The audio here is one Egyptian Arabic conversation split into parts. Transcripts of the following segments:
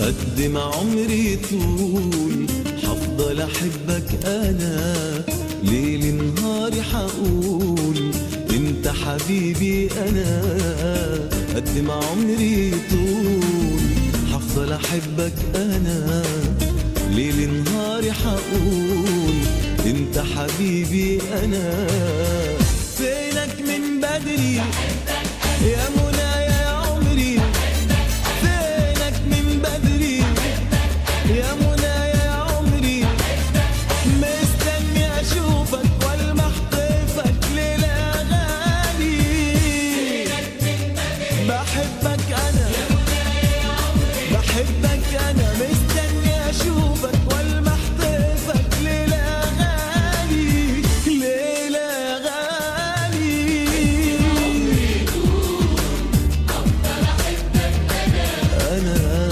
قد ما عمري طول حفضل احبك انا ليل نهاري حقول انت حبيبي انا قد ما عمري طول حفضل احبك انا ليل نهاري حقول انت حبيبي انا فينك من بدري يا منايا يا عمري فينك من بدري يا منايا يا عمري مستني اشوفك والمح طيفك للاغاني بحبك انا بحبك انا مستني اشوفك والمح طيفك للاغاني للاغاني انا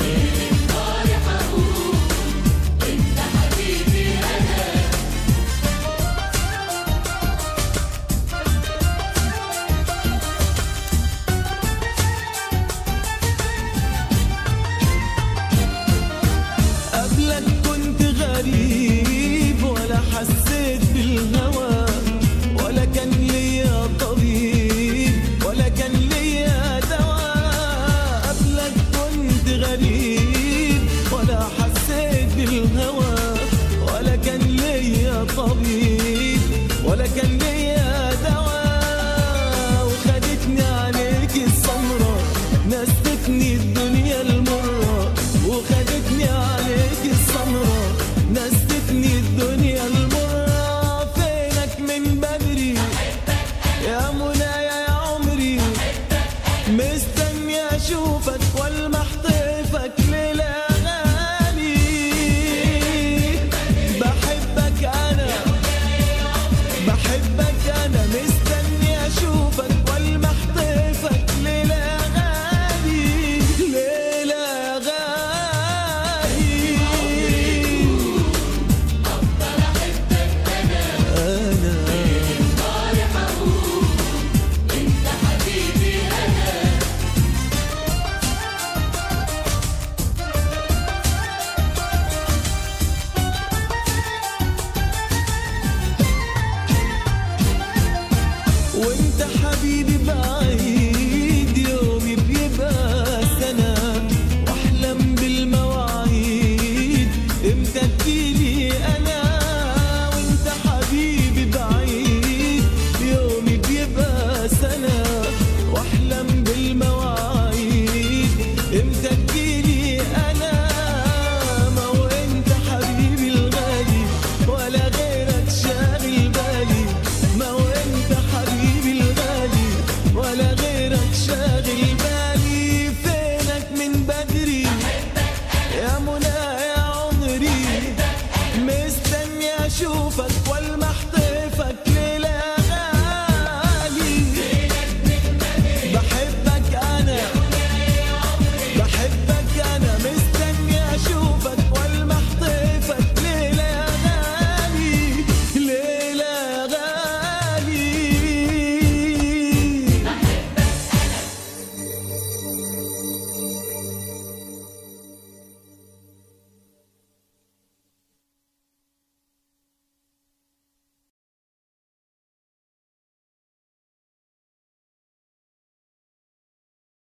قبلك كنت غريب ولا حسيت بالهوى ولا كان ليا طبيب ولا كان ليا دواء قبلك كنت غريب ولا حسيت بالهوى ولا كان ليا طبيب ولا كان ليا دواء وخدتني عليك السمرة نستني الدنيا المرة وخدتني عليك السمرة نستني الدنيا المرة فينك من بدري يا منايا يا عمري مستني اشوفك والمح طيفك